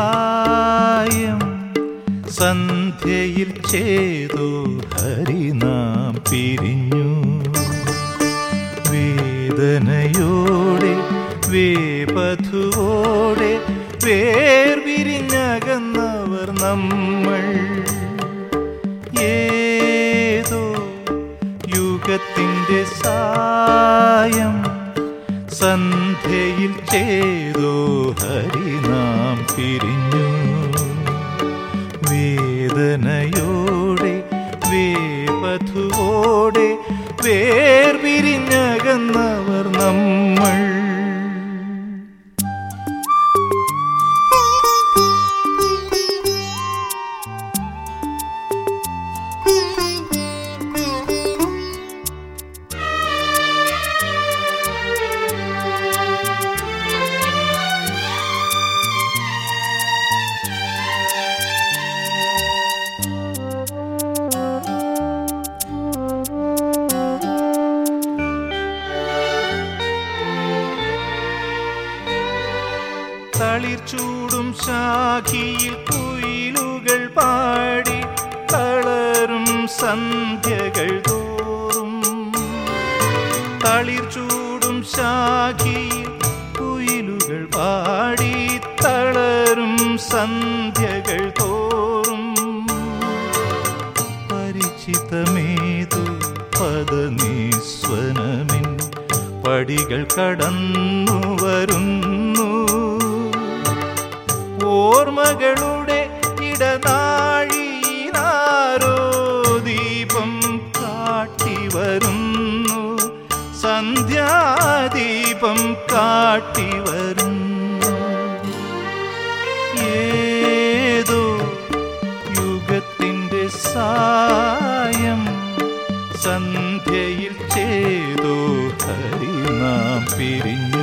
സായം സന്ധ്യയിൽ ചെയ്തു ഹരിനാം പിരിഞ്ഞു വേദനയോടെ വേപഥുവോടെ വേർപിരിഞ്ഞകന്നവർ നമ്മൾ ഏതോ യുഗത്തിൻ്റെ സായം സന്ധ്യയിൽ ചെയ്തോ ഹരിനാം പിരിഞ്ഞു വേദനയോടെ വേപഥുവോടെ വേർപിരിഞ്ഞകന്നവർ നമ്മൾ തളിർച്ചൂടും ശാഖിയിൽ കുയിലുകൾ പാടി തളരും സന്ധ്യകൾ തോറും തളിർച്ചൂടും ശാഖിയിൽ കുയിലുകൾ പാടി തളരും സന്ധ്യകൾ തോറും പരിചിതമേതു പദനിസ്വനമിൻ പടികൾ കടന്നു വരുന്നു ഓർമ്മകളുടെ ഇടനാഴിനാരോ ദീപം കാട്ടി വരുന്നു സന്ധ്യാദീപം കാട്ടി വരുന്നു ഏതോ യുഗത്തിൻ്റെ സായം സന്ധ്യയിൽ ചെയ്തോ ഹരി നാം പിരിഞ്ഞു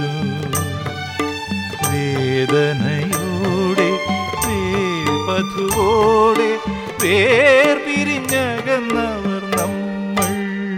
വേദനയോടെ വേപഥുവോടെ വേർപിരിഞ്ഞകന്നവർ നമ്മൾ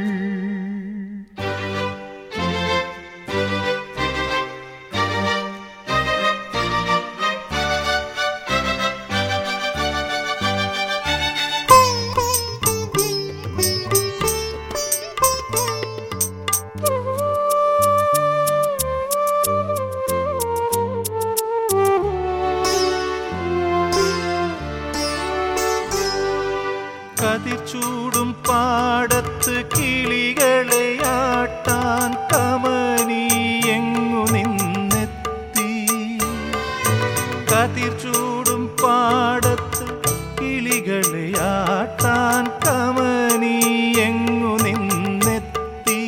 കതിച്ചൂടും പാടത്ത് കിളികളെയാട്ടാൻ കമനി എങ്ങു നിന്നെത്തി കതിർച്ചൂടും പാടത്ത് കിളികളെയാട്ടാൻ കമനി എങ്ങു നിന്നെത്തി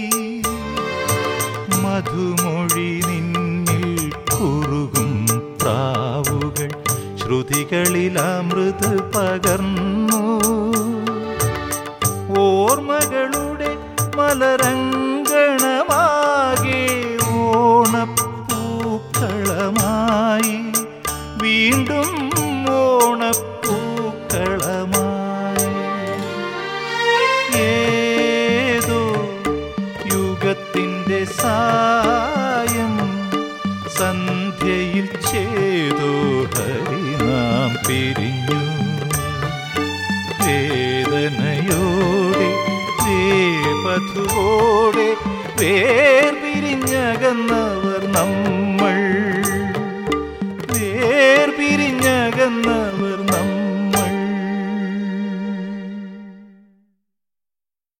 മധുമൊഴി നിന്നിൽ കുറുകും പ്രാവുകൾ ശ്രുതികളിൽ അമൃത് പകർന്നു ഓർമ്മകളുടെ മലരംഗണമാകെ ഓണപ്പൂക്കളമായി വീണ്ടും ഓണപ്പൂക്കളമായി ഏതോ യുഗത്തിൻ്റെ സായം സന്ധ്യയിൽ ചെയ്തോ ഹരി നാം പിരിഞ്ഞു വേദനയോടെ വേപഥുവോടെ വേർപിരിഞ്ഞകന്നവർ നമ്മൾ വേർപിരിഞ്ഞകന്നവർ